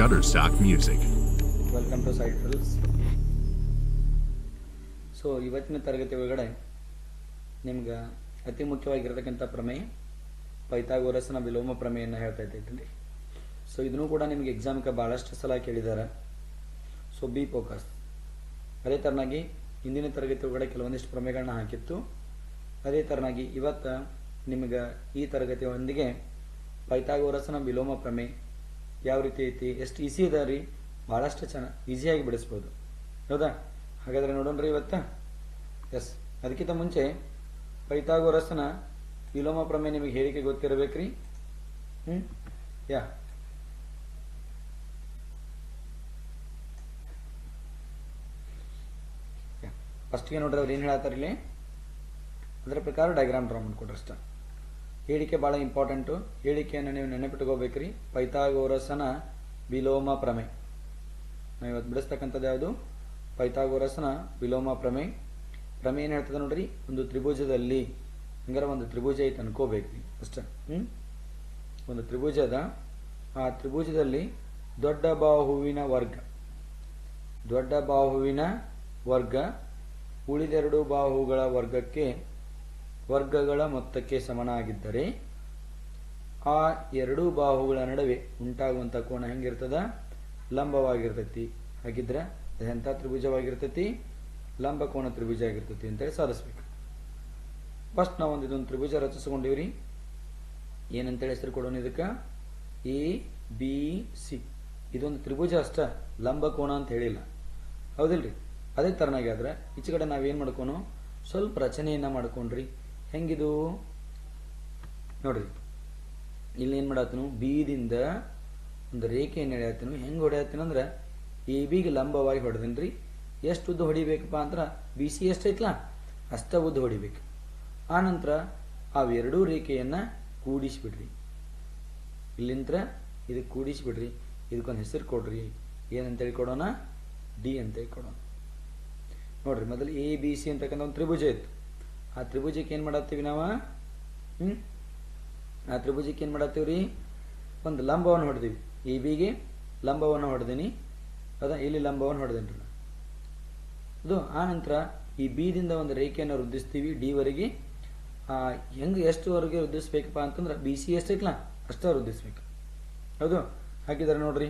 Shutterstock Music. Welcome to site rules so ಇವತ್ತಿನ ತರಗತಿ ಒಳಗಡೆ ನಿಮ್ಗೆ ಅತಿ ಮುಖ್ಯವಾಗಿರ್ತಕ್ಕಂಥ ಪ್ರಮೇಯ ಪೈಥಾಗೋರಸ್ನ ವಿಲೋಮ ಪ್ರಮೇಯನ ಹೇಳ್ತಾ ಇದ್ದೀನಿ ಸೊ ಇದನ್ನು ಕೂಡ ನಿಮಗೆ ಎಕ್ಸಾಮ್ಗೆ ಭಾಳಷ್ಟು ಸಲ ಕೇಳಿದ್ದಾರೆ ಸೊ ಬಿ ಫೋಕಸ್ ಅದೇ ಥರನಾಗಿ ಹಿಂದಿನ ತರಗತಿ ಒಳಗಡೆ ಕೆಲವೊಂದಿಷ್ಟು ಪ್ರಮೇಯಗಳನ್ನ ಹಾಕಿತ್ತು ಅದೇ ಥರನಾಗಿ ಇವತ್ತು ನಿಮಗೆ ಈ ತರಗತಿಯೊಂದಿಗೆ ಪೈಥಾಗೋರಸ್ನ ವಿಲೋಮ ಪ್ರಮೇಯ ಯಾವ ರೀತಿ ಐತಿ ಎಷ್ಟು ಈಸಿ ಅದ ರೀ ಭಾಳಷ್ಟು ಚೆನ್ನಾಗಿ ಈಸಿಯಾಗಿ ಬಿಡಿಸ್ಬೋದು ಹೌದಾ ಹಾಗಾದ್ರೆ ನೋಡೋಣ್ರಿ ಇವತ್ತ ಎಸ್ ಅದಕ್ಕಿಂತ ಮುಂಚೆ ಪೈಥಾಗೋರಸ್ನ ವಿಲೋಮ ಪ್ರಮೇಯ ನಿಮಗೆ ಹೇಳಿಕೆ ಗೊತ್ತಿರಬೇಕ್ರಿ ಹ್ಞೂ ಯಾ ಫಸ್ಟ್ಗೆ ನೋಡ್ರಿ ಅವ್ರು ಏನು ಹೇಳತ್ತಾರ ಇಲ್ಲಿ ಅದರ ಪ್ರಕಾರ ಡಯಾಗ್ರಾಮ್ ಡ್ರಾ ಮಾಡ್ಕೊಡ್ರಿ ಅಷ್ಟ ಹೇಳಿಕೆ ಭಾಳ ಇಂಪಾರ್ಟೆಂಟು ಹೇಳಿಕೆಯನ್ನು ನೀವು ನೆನಪಿಟ್ಕೋಬೇಕ್ರಿ ಪೈಥಾಗೋರಸನ ವಿಲೋಮ ಪ್ರಮೆ ನಾವು ಇವತ್ತು ಬಿಡಿಸ್ತಕ್ಕಂಥದ್ದು ಯಾವುದು ಪೈಥಾಗೋರಸನ ವಿಲೋಮ ಪ್ರಮೆ ಪ್ರಮೆ ಏನು ಹೇಳ್ತದೆ ನೋಡ್ರಿ ಒಂದು ತ್ರಿಭುಜದಲ್ಲಿ ಹಂಗಾರೆ ಒಂದು ತ್ರಿಭುಜ ಐತೆ ಅನ್ಕೋಬೇಕ್ರಿ ಅಷ್ಟ ಹ್ಞೂ ಒಂದು ತ್ರಿಭುಜದ ಆ ತ್ರಿಭುಜದಲ್ಲಿ ದೊಡ್ಡ ಬಾಹುವಿನ ವರ್ಗ ದೊಡ್ಡ ಬಾಹುವಿನ ವರ್ಗ ಉಳಿದೆರಡು ಬಾಹುಗಳ ವರ್ಗಕ್ಕೆ ವರ್ಗಗಳ ಮೊತ್ತಕ್ಕೆ ಸಮನಾಗಿದ್ದರೆ ಆ ಎರಡೂ ಬಾಹುಗಳ ನಡುವೆ ಉಂಟಾಗುವಂಥ ಕೋನ ಹೆಂಗಿರ್ತದ ಲಂಬವಾಗಿರ್ತೈತಿ ಹಾಗಿದ್ರೆ ಅದು ಎಂಥ ತ್ರಿಭುಜವಾಗಿರ್ತೈತಿ ಲಂಬ ಕೋನ ತ್ರಿಭುಜ ಆಗಿರ್ತೈತಿ ಅಂತೇಳಿ ಸಾಧಿಸ್ಬೇಕು ಫಸ್ಟ್ ನಾವು ಒಂದು ಇದೊಂದು ತ್ರಿಭುಜ ರಚಿಸ್ಕೊಂಡಿವ್ರಿ ಏನಂತೇಳಿ ಹೆಸರು ಕೊಡೋಣ ಇದಕ್ಕೆ ಎ ಬಿ ಸಿ ಇದೊಂದು ತ್ರಿಭುಜ ಅಷ್ಟ ಲಂಬ ಕೋನ ಅಂತ ಹೇಳಿಲ್ಲ ಹೌದಿಲ್ರಿ ಅದೇ ಥರನಾಗಿ ಆದ್ರೆ ಈಚೆ ಕಡೆ ನಾವೇನು ಮಾಡ್ಕೊನು ಸ್ವಲ್ಪ ರಚನೆಯನ್ನ ಮಾಡ್ಕೊಂಡ್ರಿ ಹೆಂಗಿದು ನೋಡ್ರಿ ಇಲ್ಲಿ ಏನು ಮಾಡತ್ತನು ಬಿದಿಂದ ಒಂದು ರೇಖೆಯನ್ನು ಎಳೆಯತ್ತನು ಹೆಂಗೆ ಹೊಡೆಯತ್ತನು ಅಂದ್ರೆ ಎ ಬಿಗೆ ಲಂಬವಾಗಿ ಹೊಡೆದನ್ರಿ ಎಷ್ಟು ಉದ್ದ ಹೊಡಿಬೇಕಪ್ಪ ಅಂದ್ರೆ ಬಿ ಸಿ ಎಷ್ಟೈತ್ಲ ಅಷ್ಟ ಉದ್ದ ಹೊಡಿಬೇಕು ಆನಂತರ ಅವೆರಡೂ ರೇಖೆಯನ್ನು ಕೂಡಿಸಿಬಿಡ್ರಿ ಇಲ್ಲಿಂತ್ರ ಇದಕ್ಕೆ ಕೂಡಿಸಿಬಿಡ್ರಿ ಇದಕ್ಕೊಂದು ಹೆಸರು ಕೊಡ್ರಿ ಏನಂತೇಳಿ ಕೊಡೋಣ ಡಿ ಅಂತೇಳಿ ಕೊಡೋಣ ನೋಡ್ರಿ ಮೊದಲು ಎ ಬಿ ಸಿ ಅಂತಕ್ಕಂಥ ಒಂದು ತ್ರಿಭುಜ ಇತ್ತು ಆ ತ್ರಿಭುಜಕ್ಕೆ ಏನು ಮಾಡತ್ತೀವಿ ನಾವು ಹ್ಞೂ ಆ ತ್ರಿಭುಜಕ್ಕೆ ಏನು ಮಾಡತ್ತೀವಿ ರೀ ಒಂದು ಲಂಬವನ್ನು ಹೊಡೆದೀವಿ ಎ ಬಿಗೆ ಲಂಬವನ್ನು ಹೊಡೆದೀನಿ ಹೌದಾ ಇಲ್ಲಿ ಲಂಬವನ್ನು ಹೊಡೆದೇನ್ರಿ ನಾನು ಅದು ಆ ನಂತರ ಈ ಬಿದಿಂದ ಒಂದು ರೇಖೆಯನ್ನು ವೃದ್ಧಿಸ್ತೀವಿ ಡಿ ವರೆಗೆ ಹೆಂಗೆ ಎಷ್ಟುವರೆಗೆ ವೃದ್ಧಿಸ್ಬೇಕಪ್ಪ ಅಂತಂದ್ರೆ ಬಿ ಸಿ ಎಷ್ಟೈತಲ್ಲ ಅಷ್ಟೇ ವೃದ್ಧಿಸ್ಬೇಕು ಹೌದು ಹಾಕಿದ್ದಾರೆ ನೋಡ್ರಿ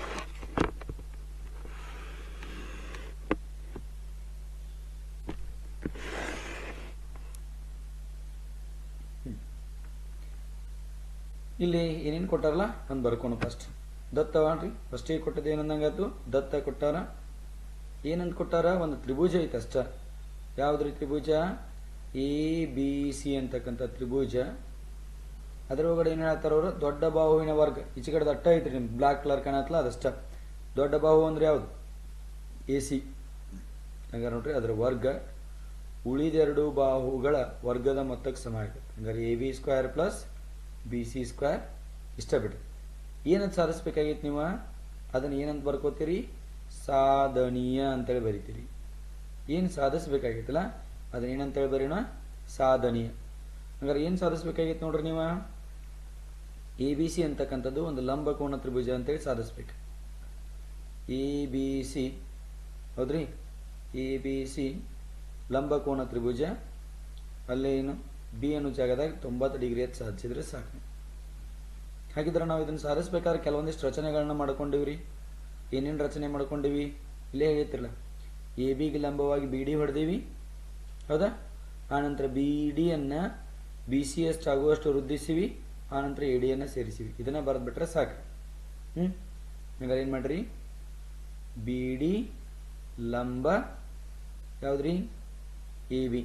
ಇಲ್ಲಿ ಏನೇನು ಕೊಟ್ಟಾರಲ್ಲ ಒಂದು ಬರ್ಕೊಂಡು ಫಸ್ಟ್ ದತ್ತ ಮಾಡ್ರಿ ಫಸ್ಟಿಗೆ ಕೊಟ್ಟದ್ದು ಏನಂದಂಗಾಯ್ತು ದತ್ತ ಕೊಟ್ಟಾರ ಏನಂತ ಕೊಟ್ಟಾರ ಒಂದು ತ್ರಿಭುಜ ಐತೆ ಅಷ್ಟ ಯಾವ್ದ್ರಿ ತ್ರಿಭುಜ ಎ ಬಿ ಸಿ ಅಂತಕ್ಕಂಥ ತ್ರಿಭುಜ ಅದ್ರ ಒಳಗಡೆ ಏನು ಹೇಳ್ತಾರ ಅವರು ದೊಡ್ಡ ಬಾಹುವಿನ ವರ್ಗ ಈಚೆ ಕಡೆ ದಟ್ಟ ಐತ್ರಿ ನಿಮ್ಗೆ ಬ್ಲಾಕ್ ಕಲರ್ ಕಾಣತ್ತಲ್ಲ ಅದಷ್ಟ ದೊಡ್ಡ ಬಾಹು ಅಂದ್ರೆ ಯಾವುದು ಎ ಸಿ ಹಂಗಾರೆ ನೋಡ್ರಿ ಅದರ ವರ್ಗ ಉಳಿದೆರಡು ಬಾಹುಗಳ ವರ್ಗದ ಮೊತ್ತಕ್ಕೆ ಸಮ ಆಗುತ್ತೆ ಹಂಗಾರೆ A B square plus B C square ಇಷ್ಟ ಬಿಡ್ರಿ ಏನಂತ ಸಾಧಿಸ್ಬೇಕಾಗಿತ್ತು ನೀವು ಅದನ್ನು ಏನಂತ ಬರ್ಕೋತೀರಿ ಸಾಧನೀಯ ಅಂತೇಳಿ ಬರಿತೀರಿ ಏನು ಸಾಧಿಸ್ಬೇಕಾಗಿತ್ತಲ್ಲ ಅದನ್ನ ಏನಂತೇಳಿ ಬರೀಣ ಸಾಧನೀಯ ಹಂಗಾರೆ ಏನು ಸಾಧಿಸ್ಬೇಕಾಗಿತ್ತು ನೋಡ್ರಿ ನೀವು ಎ ಬಿ ಸಿ ಅಂತಕ್ಕಂಥದ್ದು ಒಂದು ಲಂಬ ಕೋಣ ತ್ರಿಭುಜ ಅಂತೇಳಿ ಸಾಧಿಸ್ಬೇಕು ಎ ಬಿ ಸಿ ಹೌದ್ರಿ ಎ ಬಿ ಸಿ ಲಂಬ ಕೋಣ ತ್ರಿಭುಜ ಅಲ್ಲೇನು ಬಿ ಅನ್ನೋ ಜಾಗದಾಗ ತೊಂಬತ್ತು ಡಿಗ್ರಿ ಅಂತ ಸಾಧಿಸಿದ್ರೆ ಸಾಕು ಹಾಗಿದ್ರೆ ನಾವು ಇದನ್ನು ಸಾಧಿಸ್ಬೇಕಾದ್ರೆ ಕೆಲವೊಂದಿಷ್ಟು ರಚನೆಗಳನ್ನ ಮಾಡ್ಕೊಂಡಿವ್ರಿ ಏನೇನು ರಚನೆ ಮಾಡ್ಕೊಂಡಿವಿ ಇಲ್ಲೇ ಹೇಳ್ತಿರಲ್ಲ ಎ ಬಿಗೆ ಲಂಬವಾಗಿ ಬಿ ಡಿ ಹೊಡೆದೀವಿ ಹೌದಾ ಆನಂತರ ಬಿ ಡಿಯನ್ನು ಬಿ ಸಿ ಎಷ್ಟು ಆಗುವಷ್ಟು ವೃದ್ಧಿಸಿವಿ ಆನಂತರ ಎ ಡಿಯನ್ನು ಸೇರಿಸಿವಿ ಇದನ್ನು ಬರೆದ್ಬಿಟ್ರೆ ಸಾಕು ಹ್ಞೂ ಹಂಗಾರೆ ಏನು ಮಾಡ್ರಿ ಬಿ ಡಿ ಲಂಬ ಯಾವುದ್ರಿ ಎ ಬಿ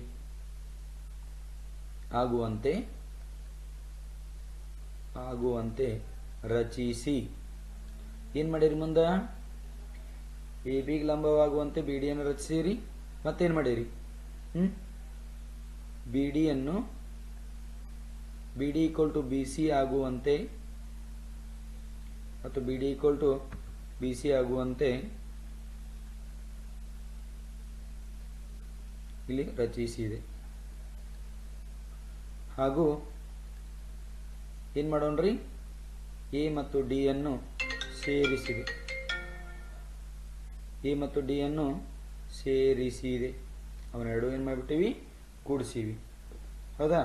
ಆಗುವಂತೆ ಆಗುವಂತೆ ರಚಿಸಿ ಏನು ಮಾಡಿರಿ ಮುಂದೆ ಎ ಬಿಗೆ ಲಂಬವಾಗುವಂತೆ ಬಿ ಡಿಯನ್ನು ರಚಿಸಿರಿ ಮತ್ತೇನು ಮಾಡಿರಿ ಹ್ಞೂ ಬಿ ಡಿಯನ್ನು B D equal to B C ಆಗುವಂತೆ ಮತ್ತು B D equal to B C ಆಗುವಂತೆ ಇಲ್ಲಿ ರಚಿಸಿದೆ ಹಾಗೂ ಏನು ಮಾಡೋಣ್ರಿ ಎ ಮತ್ತು ಡಿ ಅನ್ನು ಸೇರಿಸಿದೆ ಎ ಮತ್ತು ಡಿ ಅನ್ನು ಸೇರಿಸಿದೆ ಅವನ್ನೆರಡು ಏನು ಮಾಡಿಬಿಟ್ಟಿವಿ ಕೂಡಿಸಿವಿ ಹೌದಾ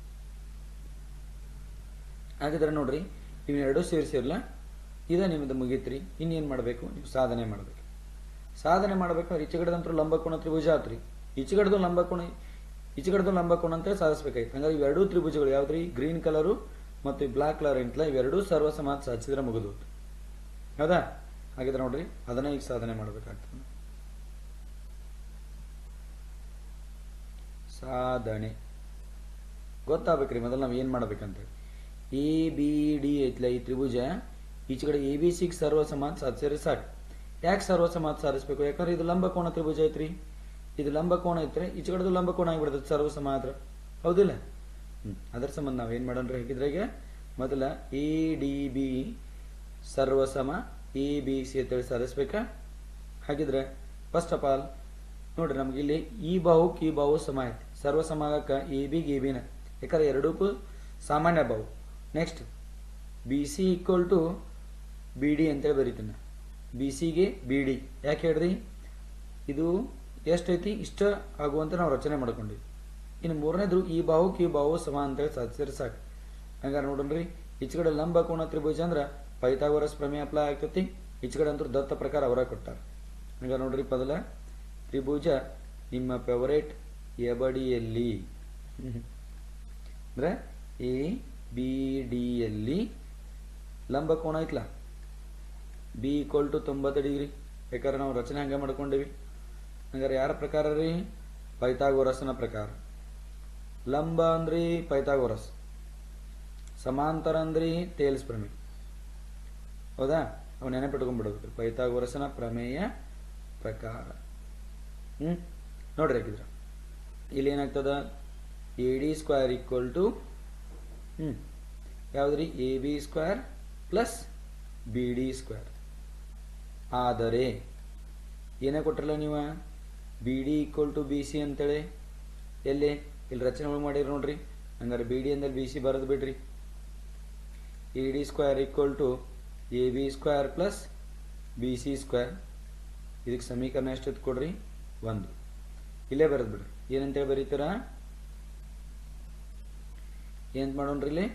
ಹಾಗಿದ್ರೆ ನೋಡ್ರಿ ಇವನ್ನೆರಡು ಸೇರಿಸಿರಲ್ಲ ಇದ ನಿಮ್ಮದು ಮುಗೀತ್ರಿ ಇನ್ನೇನು ಮಾಡಬೇಕು ನೀವು ಸಾಧನೆ ಮಾಡಬೇಕು ಸಾಧನೆ ಮಾಡಬೇಕಾದ್ರೆ ಈಚೆಗಡೆದಂತೂ ಲಂಬಕೋಣ ತ್ರಿಭುಜ ಆತ್ರಿ ಈಚೆಗಡೆದು ಲಂಬಕೋಣ ಈಚೆಗಡೆದು ಲಂಬಕೋಣ ಅಂತ ಸಾಧಿಸ್ಬೇಕಾಯ್ತು ಹಂಗಾರೆ ಇವೆರಡೂ ತ್ರಿಭುಜಗಳು ಯಾವ್ದ್ರಿ ಗ್ರೀನ್ ಕಲರು ಮತ್ತು ಈ ಬ್ಲಾಕ್ ಕಲರ್ ಎಂಟ್ಲ ಇವೆರಡೂ ಸರ್ವಸಮಾನ ಸಾಧಿಸಿದ್ರೆ ಮುಗಿದು ಹೌದಾ ಹಾಗಿದ್ರೆ ನೋಡ್ರಿ ಅದನ್ನ ಈಗ ಸಾಧನೆ ಮಾಡಬೇಕಾಗ್ತದೆ ಸಾಧನೆ ಗೊತ್ತಾಗ್ಬೇಕ್ರಿ ಮೊದಲು ನಾವು ಏನು ಮಾಡ್ಬೇಕಂತೇಳಿ ಎ ಬಿ ಡಿ ಐತ್ಲ ಈ ತ್ರಿಭುಜ ಈಚೆ ಕಡೆ ಎ ಬಿ ಸಿಗೆ ಸರ್ವ ಸಮಾನ ಸಾಧಿಸಿದ್ರೆ ಸಾಕು ಯಾಕೆ ಸರ್ವ ಸಮಾನ ಸಾಧಿಸ್ಬೇಕು ಯಾಕಂದ್ರೆ ಇದು ಲಂಬಕೋಣ ತ್ರಿಭುಜ ಐತ್ರಿ ಇದು ಲಂಬಕೋಣ ಐತ್ರಿ ಈಚೆ ಕಡೆದು ಲಂಬಕೋಣ ಆಗಿಬಿಡ್ತದೆ ಸರ್ವ ಸಮಾನ ಹೌದಿಲ್ಲ ಹ್ಮ್ ಅದ್ರ ಸಂಬಂಧ ನಾವು ಏನು ಮಾಡೋಣ್ರಿ ಹಾಗಿದ್ರೆ ಈಗ ಮೊದಲ ಎ ಡಿ ಬಿ ಸರ್ವಸಮ ಎ ಬಿ ಸಿ ಅಂತೇಳಿ ಸಾಧಿಸ್ಬೇಕಾ ಹಾಗಿದ್ರೆ ಫಸ್ಟ್ ಆಫ್ ಆಲ್ ನೋಡ್ರಿ ನಮ್ಗೆ ಇಲ್ಲಿ ಈ ಬಾಹುಕ್ ಈ ಬಾಹು ಸಮ ಐತಿ ಸರ್ವಸಮ ಆಗಕ್ಕ ಎ ಬಿಗೆ ಎ ಬಿನ ಯಾಕಂದ್ರೆ ಎರಡಕ್ಕೂ ಸಾಮಾನ್ಯ ಬಾಹು next B C equal to B D ಅಂತೇಳಿ ಬರೀತೀನಿ ಬಿ ಸಿಗೆ ಬಿ ಡಿ ಯಾಕೆ ಹೇಳ್ರಿ ಇದು ಎಷ್ಟೈತಿ ಇಷ್ಟ ಆಗುವಂತ ನಾವು ರಚನೆ ಮಾಡ್ಕೊಂಡಿವಿ ಇನ್ನು ಮೂರನೇದು ಈ ಬಾಹುಕ್ ಈ ಬಾಹು ಸಮ ಅಂತೇಳಿ ಸಾಧಿಸಿದ್ರೆ ಸಾಕು ಹಂಗಾರೆ ನೋಡ್ರಿ ಈಚೆ ಕಡೆ ಲಂಬ ಕೋಣ ತ್ರಿಭುಜ ಅಂದ್ರೆ ಪೈಥಾಗೋರಸ್ ಪ್ರಮೇಯ ಅಪ್ಲೈ ಆಗ್ತೈತಿ ಈಚೆ ಕಡೆ ಅಂತೂ ದತ್ತ ಪ್ರಕಾರ ಅವರ ಕೊಟ್ಟಾರ ಹಂಗಾರೆ ನೋಡ್ರಿ ಪದಲ ತ್ರಿಭುಜ ನಿಮ್ಮ ಫೇವರೇಟ್ ಎಬಡಿಯಲ್ಲಿ ಅಂದ್ರೆ ಎ ಬಿ ಡಿಯಲ್ಲಿ ಲಂಬ ಕೋಣ ಐತ್ಲ ಬಿ ಈಕ್ವಲ್ ಟು ತೊಂಬತ್ತು ಡಿಗ್ರಿ ಯಾಕಂದ್ರೆ ನಾವು ರಚನೆ ಹಂಗೆ ಮಾಡ್ಕೊಂಡಿವಿ ಹಂಗಾರೆ ಯಾರ ಪ್ರಕಾರ ರೀ ಪೈಥಾಗೋರಸ್ನ ಪ್ರಕಾರ ಲಂಬ ಅಂದ್ರಿ ಪೈಥಾಗೋರಸ್ ಸಮಾಂತರ ಅಂದ್ರಿ ಟೇಲ್ಸ್ ಪ್ರಮೇಯ ಹೌದಾ ಅವ್ ನೆನಪಿಟ್ಕೊಂಡ್ಬಿಡ್ಬೇಕು ಪೈಥಾಗೋರಸ್ನ ಪ್ರಮೇಯ ಪ್ರಕಾರ ಹ್ಮ್ ನೋಡ್ರಿ ಹಾಕಿದ್ರ ಇಲ್ಲಿ ಏನಾಗ್ತದ A D square equal to hmm ಯಾವ್ದ್ರಿ A B square plus B D square ಆದರೆ ಏನೇ ಕೊಟ್ಟಿರಲ್ಲ ನೀವು B D equal to B C ಅಂತೇಳಿ ಎಲ್ಲಿ ಇಲ್ಲಿ ರಚನೆ ಮಾಡಿರಿ ನೋಡ್ರಿ ಹಂಗಾರೆ ಬಿ ಡಿ ಅಂದ್ರೆ ಬಿ ಸಿ ಬರೋದು ಬಿಡ್ರಿ A D square equal to A B square plus B C square ಇದಕ್ಕೆ ಸಮೀಕರಣ ಎಷ್ಟು ಕೊಡ್ರಿ ಒಂದು ಇಲ್ಲೇ ಬರೆದು ಬಿಡ್ರಿ ಏನಂತೇಳಿ ಬರೀತೀರಾ ಏನ್ ಮಾಡೋಣ್ರಿ ಇಲ್ಲಿ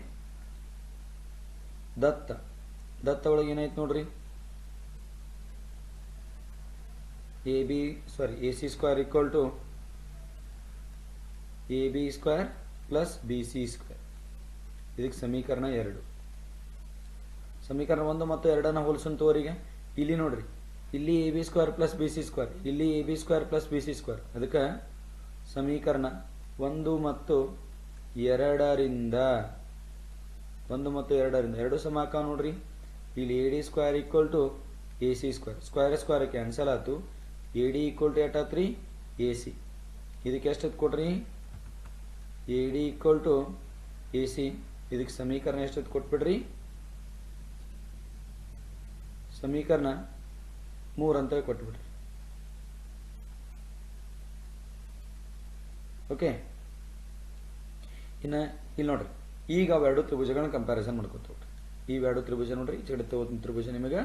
ದತ್ತ ದತ್ತ ಒಳಗೆ ಏನಾಯ್ತು ನೋಡ್ರಿ A B sorry A C square equal to A B square plus B C square ಇದಕ್ಕೆ ಸಮೀಕರಣ ಎರಡು ಸಮೀಕರಣ ಒಂದು ಮತ್ತು ಎರಡನ್ನ ಹೋಲಿಸುವಂತವರಿಗೆ ಇಲ್ಲಿ ನೋಡ್ರಿ ಇಲ್ಲಿ A B square plus B C square ಇಲ್ಲಿ A B square plus B C square ಅದಕ್ಕೆ ಸಮೀಕರಣ ಒಂದು ಮತ್ತು ಎರಡರಿಂದ ಒಂದು ಮತ್ತು ಎರಡರಿಂದ ಎರಡು ಸಮಾಕ ನೋಡ್ರಿ ಇಲ್ಲಿ A D square equal to A C square square square cancel ಆಯ್ತು ಎ ಡಿ ಈಕ್ವಲ್ ಟು ಎಷ್ಟಾತ್ರಿ ಎ ಸಿ ಇದಕ್ಕೆ ಎಷ್ಟೊತ್ತು ಕೊಡ್ರಿ A D equal to A C ಇದಕ್ಕೆ ಸಮೀಕರಣ ಎಷ್ಟೊತ್ತು ಕೊಟ್ಬಿಡ್ರಿ ಸಮೀಕರಣ ಮೂರು ಅಂತ ಕೊಟ್ಬಿಡ್ರಿ ಓಕೆ ಇನ್ನು ಇಲ್ಲಿ ನೋಡ್ರಿ ಈಗ ಅವೆರಡು ತ್ರಿಭುಜಗಳನ್ನ ಕಂಪ್ಯಾರಿಸನ್ ಮಾಡ್ಕೊತ ಹೋಗ್ರಿ ಇವೆರಡು ತ್ರಿಭುಜ ನೋಡ್ರಿ ಈ ಕಡೆ ತಗೋ ತ್ರಿಭುಜ ನಿಮಗೆ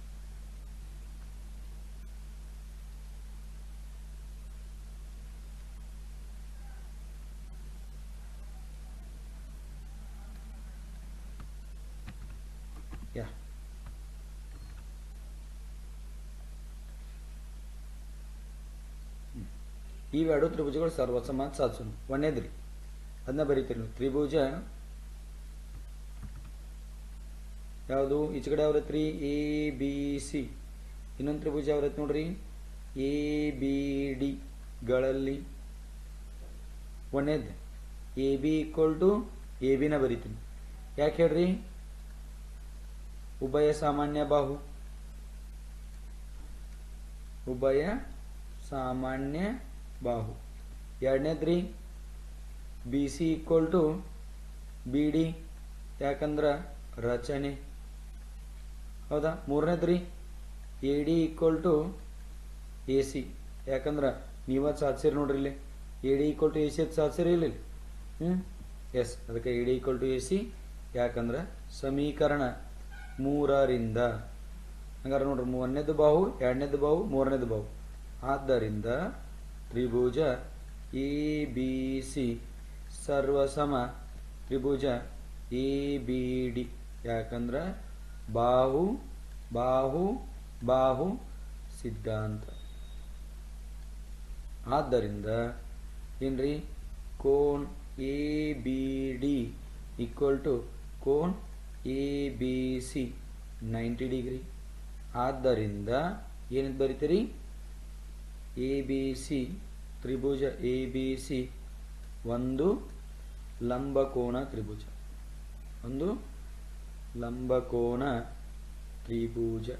ಯಾ ಇವೆರಡು ತ್ರಿಭುಜಗಳು ಸರ್ವಸಮಾನ ಸಾಧಿಸೋಣ ಒಂದೇದ್ರಿ ಅದನ್ನ ಬರೀತೀರಿ ನೀವು ತ್ರಿಭುಜ ಯಾವುದು ಈಚೆ ಕಡೆ ಯಾವ್ರೈತ್ರಿ ಎ ಬಿ ಸಿ ಇನ್ನೊಂದು ತ್ರಿಭುಜ ಯಾವ್ರೈತಿ ನೋಡ್ರಿ ಎ ಬಿ ಡಿ ಗಳಲ್ಲಿ ಒಂದೇದ್ A B equal to A ಬಿನ ಬರಿತೀನಿ ಯಾಕೆ ಹೇಳ್ರಿ ಉಭಯ ಸಾಮಾನ್ಯ ಬಾಹು ಉಭಯ ಸಾಮಾನ್ಯ ಬಾಹು ಎರಡನೇದ್ರಿ B C equal to B D ಯಾಕಂದ್ರೆ ರಚನೆ ಹೌದಾ ಮೂರನೇದ್ರಿ A D equal to A C ಯಾಕಂದ್ರೆ ನೀವ ಸಾಧಿಸಿರಿ ನೋಡ್ರಿ ಇಲ್ಲಿ A D equal to A C ಸಾಧಿಸಿರಿ ಇಲ್ಲಿ ಹ್ಞೂ ಎಸ್ ಅದಕ್ಕೆ A D equal to A C ಯಾಕಂದ್ರೆ ಸಮೀಕರಣ ಮೂರರಿಂದ ಹಂಗಾರೆ ನೋಡ್ರಿ ಒಂದನೇದು ಬಾಹು ಎರಡನೇದು ಬಾಹು ಮೂರನೇದು ಬಾಹು ಆದ್ದರಿಂದ ತ್ರಿಭುಜ ಎ ಬಿ ಸಿ ಸರ್ವಸಮ ತ್ರಿಭುಜ ಎ ಬಿ ಡಿ ಯಾಕಂದ್ರೆ ಬಾಹು ಬಾಹು ಬಾಹು ಸಿದ್ಧಾಂತ ಆದ್ದರಿಂದ ಏನ್ರಿ ಕೋನ್ A B D equal to ಕೋನ್ A B C ninety degree ಆದ್ದರಿಂದ ಏನಿದ್ ಬರಿತೀರಿ ಎ ಬಿ ಸಿ ತ್ರಿಭುಜ ಎ ಬಿ ಸಿ ಒಂದು ಲಂಬಕೋನ ತ್ರಿಭುಜ ಒಂದು ಲಂಬಕೋನ ತ್ರಿಭುಜ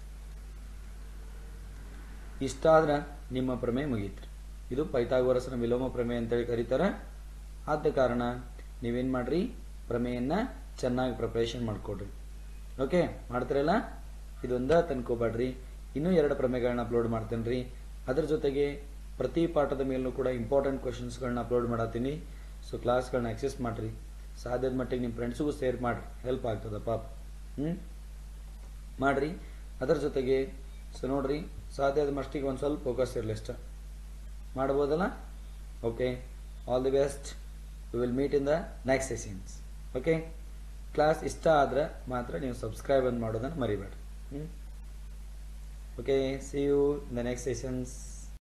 ಇಷ್ಟಾದ್ರೆ ನಿಮ್ಮ ಪ್ರಮೇಯ ಮುಗೀತ್ರಿ ಇದು ಪೈಥಾಗೋರಸನ ವಿಲೋಮ ಪ್ರಮೇಯ ಅಂತೇಳಿ ಕರೀತಾರೆ ಆದ ಕಾರಣ ನೀವೇನು ಮಾಡ್ರಿ ಪ್ರಮೇಯನ್ನ ಚೆನ್ನಾಗಿ ಪ್ರಿಪ್ರೇಷನ್ ಮಾಡ್ಕೊಡ್ರಿ ಓಕೆ ಮಾಡ್ತೀರಲ್ಲ ಇದೊಂದ ತನ್ಕೋಬೇಡ್ರಿ ಇನ್ನೂ ಎರಡು ಪ್ರಮೇಯಗಳನ್ನ ಅಪ್ಲೋಡ್ ಮಾಡ್ತೇನೆ ರೀ ಅದ್ರ ಜೊತೆಗೆ ಪ್ರತಿ ಪಾಠದ ಮೇಲೂ ಕೂಡ ಇಂಪಾರ್ಟೆಂಟ್ ಕ್ವಶನ್ಸ್ಗಳನ್ನ ಅಪ್ಲೋಡ್ ಮಾಡತ್ತೀನಿ ಸೊ ಕ್ಲಾಸ್ಗಳನ್ನ ಆಕ್ಸೆಸ್ ಮಾಡಿರಿ ಸಾಧ್ಯದ ಮಟ್ಟಿಗೆ ನಿಮ್ಮ ಫ್ರೆಂಡ್ಸಿಗೂ ಶೇರ್ ಮಾಡಿರಿ ಹೆಲ್ಪ್ ಆಗ್ತದ ಪಾಪ ಹ್ಞೂ ಮಾಡಿರಿ ಅದರ ಜೊತೆಗೆ ಸೊ ನೋಡ್ರಿ ಸಾಧ್ಯದ ಮಟ್ಟಿಗೆ ಒಂದು ಸ್ವಲ್ಪ ಫೋಕಸ್ ಇರಲಿ ಅಷ್ಟ ಮಾಡ್ಬೋದಲ್ಲ okay all the best we will meet in the next sessions okay class ಇಷ್ಟ ಆದ್ರೆ ಮಾತ್ರ ನೀವು ಸಬ್ಸ್ಕ್ರೈಬ್ ಅಂತ ಮಾಡೋದನ್ನು ಮರಿಬೇಡ್ರಿ ಹ್ಞೂ okay see you in the next sessions